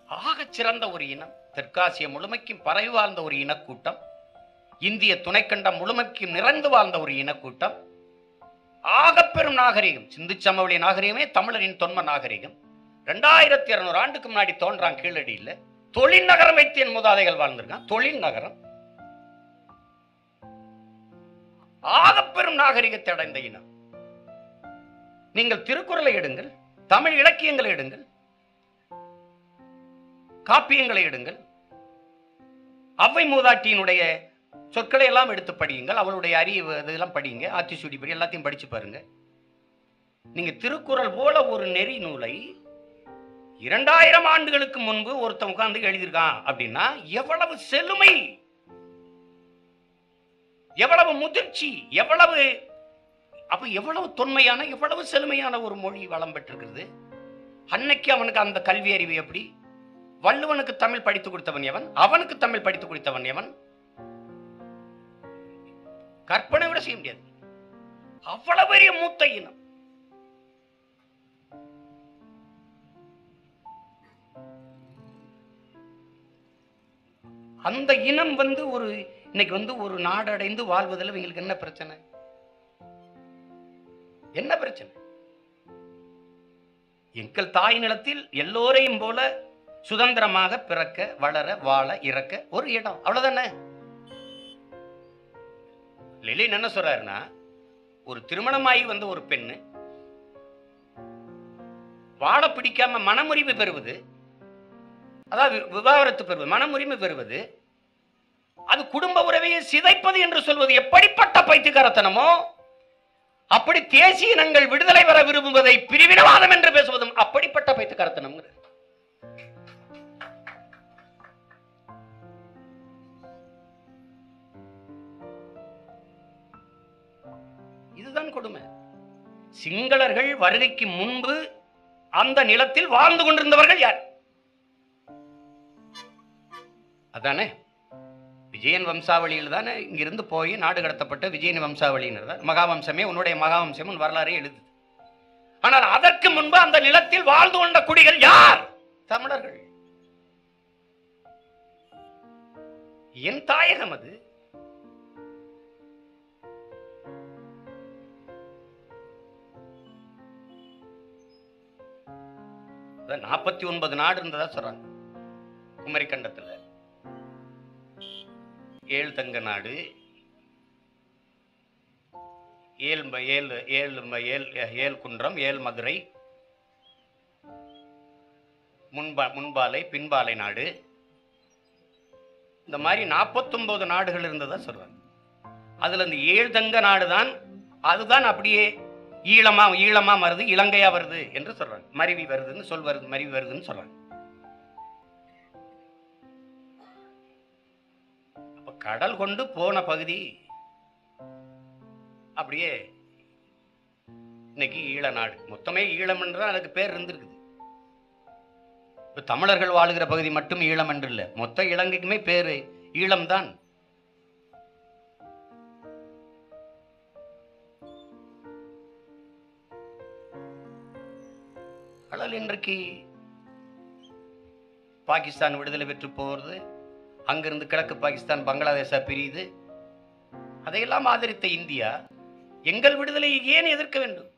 ஆகச் சிறந்த ஒரு இனம் தெற்காசிய முழுமைக்கும் பரவி வாழ்ந்த ஒரு இனக்கூட்டம் இந்திய துணைக்கண்டம் முழுமைக்கும் நிறைந்து வாழ்ந்த ஒரு இனக்கூட்டம் ஆகப்பெரும் நாகரிகம் சிந்து சமவெளி நாகரிகமே தமிழரின் தொன்ம நாகரிகம் ரெண்டாயிரத்தி இருநூறு ஆண்டுக்கு முன்னாடி தோன்றான் கீழடியில் தொழில் நகரம் வைத்து என் மூதாதைகள் வாழ்ந்திருக்கான் தொழில் நகரம் ஆகப்பெரும் நாகரிகத்தை அடைந்த இனம் நீங்கள் திருக்குறளை எடுங்கள் தமிழ் இலக்கியங்களை எடுங்கள் காப்பியங்களை எடுங்கள் அவ்வை மூதாட்டியினுடைய சொற்களை எல்லாம் எடுத்து படியுங்கள் அவளுடைய அறிவு இதெல்லாம் படியுங்க ஆத்திசூடி படி எல்லாத்தையும் படிச்சு பாருங்க நீங்க திருக்குறள் போல ஒரு நெறி நூலை இரண்டாயிரம் ஆண்டுகளுக்கு முன்பு ஒருத்தன் உட்கார்ந்து எழுதியிருக்கான் அப்படின்னா எவ்வளவு செழுமை எவ்வளவு முதிர்ச்சி எவ்வளவு அப்ப எவ்வளவு தொன்மையான எவ்வளவு செழுமையான ஒரு மொழி வளம் பெற்றிருக்கிறது அன்னைக்கு அவனுக்கு அந்த கல்வி அறிவு எப்படி வள்ளுவனுக்கு தமிழ் படித்து கொடுத்தவன் எவன் அவனுக்கு தமிழ் படித்து கொடுத்தவன் எவன் கற்பனை விட செய்ய முடியாது அவ்வளவு பெரிய மூத்த இனம் அந்த இனம் வந்து ஒரு இன்னைக்கு வந்து ஒரு நாடடைந்து வாழ்வதில் இவங்களுக்கு என்ன பிரச்சனை என்ன பிரச்சனை எங்கள் தாய் நிலத்தில் எல்லோரையும் போல சுதந்திரமாக பிறக்க வளர வாழ இறக்க ஒரு இடம் அவ்வளவுதானே லெலின் என்ன சொல்றாருன்னா ஒரு திருமணமாகி வந்த ஒரு பெண்ணு வாழ பிடிக்காம மனமுறிவு பெறுவது அதாவது வி- விவாகரத்து பெறுவது மனமுறிவு பெறுவது அது குடும்ப உறவையை சிதைப்பது என்று சொல்வது எப்படிப்பட்ட பைத்தியக்காரத்தனமோ அப்படி தேசிய இனங்கள் விடுதலை வர விரும்புவதை பிரிவினவாதம் என்று பேசுவதும் அப்படிப்பட்ட பைத்தியக்காரத்தனம் இதுதான் கொடுமை சிங்களர்கள் வருகைக்கு முன்பு அந்த நிலத்தில் வாழ்ந்து கொண்டிருந்தவர்கள் யார் அதானே விஜயன் வம்சாவளியில் தானே இங்கிருந்து போய் நாடு கடத்தப்பட்ட விஜயன் வம்சாவளியினர் தான் மகாவம்சமே உன்னுடைய மகாவம்சம் உன் வரலாறே எழுது ஆனால் அதற்கு முன்பு அந்த நிலத்தில் வாழ்ந்து கொண்ட குடிகள் யார் தமிழர்கள் என் தாயகம் அது நாற்பத்தி ஒன்பது நாடு இருந்ததா சொல்றாங்க குமரி கண்டத்துல ஏழு தங்க நாடு ஏழு ம- ஏழு ஏழு ம- ஏழு ஏழு குன்றம் ஏழு மதுரை முன்பா முன்பாலை பின்பாலை நாடு இந்த மாதிரி நாற்பத்தொன்பது நாடுகள் இருந்ததா சொல்றாங்க அதுல இந்த ஏழு தங்க நாடு தான் அதுதான் அப்படியே ஈழமா ஈழமா வருது இலங்கையா வருது என்று சொல்றாங்க மருவி வருதுன்னு சொல் வருது மருவி வருதுன்னு சொல்றாங்க அப்ப கடல் கொண்டு போன பகுதி அப்படியே இன்னைக்கு ஈழ நாடு மொத்தமே ஈழம் என்று தான் அதுக்கு பேர் இருந்திருக்குது இப்ப தமிழர்கள் வாழுகிற பகுதி மட்டும் ஈழம் என்று இல்லை மொத்த இலங்கைக்குமே பேரு ஈழம்தான் ஆனால் இன்றைக்கு பாகிஸ்தான் விடுதலை பெற்று போகிறது அங்கிருந்து கிழக்கு பாகிஸ்தான் பங்களாதேஷா பிரியுது அதையெல்லாம் ஆதரித்த இந்தியா எங்கள் விடுதலையை ஏன் எதிர்க்க வேண்டும்